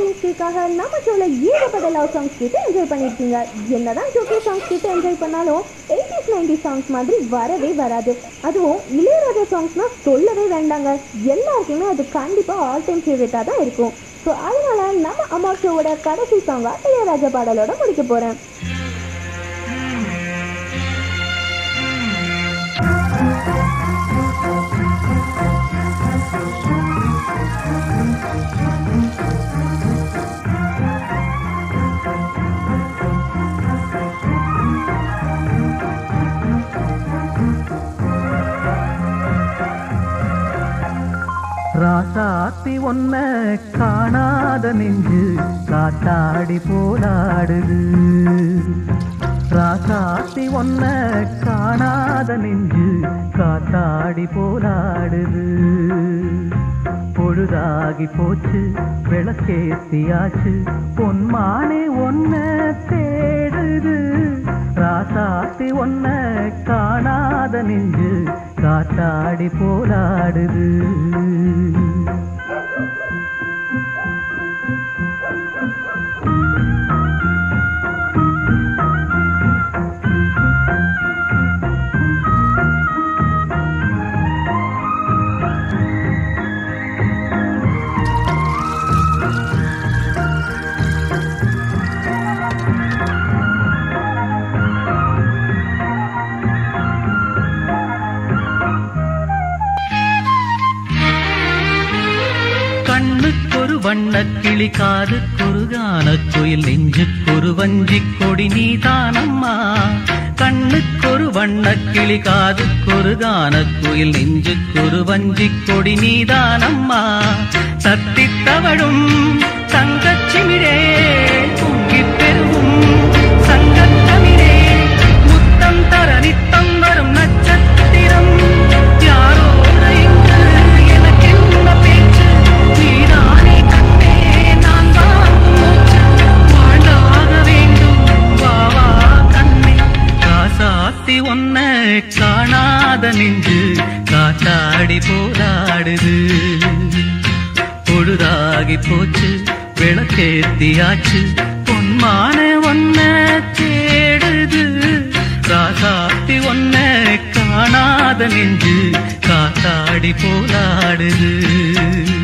Valentine's டேக்காக நம்ம ஷோல ஏகப்பட்ட லவ் சாங்ஸ் கேட்டு என்ஜாய் பண்ணியிருக்கீங்க என்னதான் ஜோக்கே சாங்ஸ் கேட்டு என்ஜாய் பண்ணாலும் எயிட்டிஸ் நைன்டி சாங்ஸ் மாதிரி வரவே வராது அதுவும் இளையராஜா சாங்ஸ்னா சொல்லவே வேண்டாங்க எல்லாருக்குமே அது கண்டிப்பாக ஆல் டைம் ஃபேவரட்டாக தான் இருக்கும் ஸோ அதனால நம்ம அம்மா ஷோவோட கடைசி சாங்காக இளையராஜா பாடலோட முடிக்க போகிறேன் ராசாத்தி ஒன்ன காணாத நெஞ்சு காத்தாடி போலாடுது ராசாத்தி ஒன்ன காணாத நெஞ்சு காத்தாடி போலாடுது பொழுதாகி போச்சு விளக்கேத்தியாச்சு பொன்மானே ஒன்ன தேடுது ராசாத்தி ஒன்ன காணாத நெஞ்சு காத்தாடி போலாடுது கண்ணுக்கொரு வண்ணக் கிளி காதுக்கொரு கானக் குயில் நெஞ்சுக்கொரு வஞ்சிக் கொடி நீதானம்மா கண்ணுக்கொரு வண்ணக் கிளி காதுக்கொரு கானக் குயில் நெஞ்சுக்கொரு வஞ்சிக் கொடி நீதானம்மா சத்தித் தவழும் தங்கச்சிமிழே பொங்கிப் பெருகும் சங்கத்தமிழே முத்தம் தர நித்தம் வரும் நட்சத்திரம் யாரோட இங்கு எனக்கென்ன பேச்சு நீதானே கண்ணே நான் வாங்கும் மூச்சு வாழ்ந்தாக வேண்டும் வா வா கண்ணே காசாத்தி ஒன்ன காணாத நெஞ்சு காத்தாடி போராடுது பொழுதாகி போச்சு விளக்கேத்தியாச்சு பொன்மான ஒன்ன தேடுது ராசாத்தி ஒன்ன காணாத நெஞ்சு காத்தாடி போலாடுது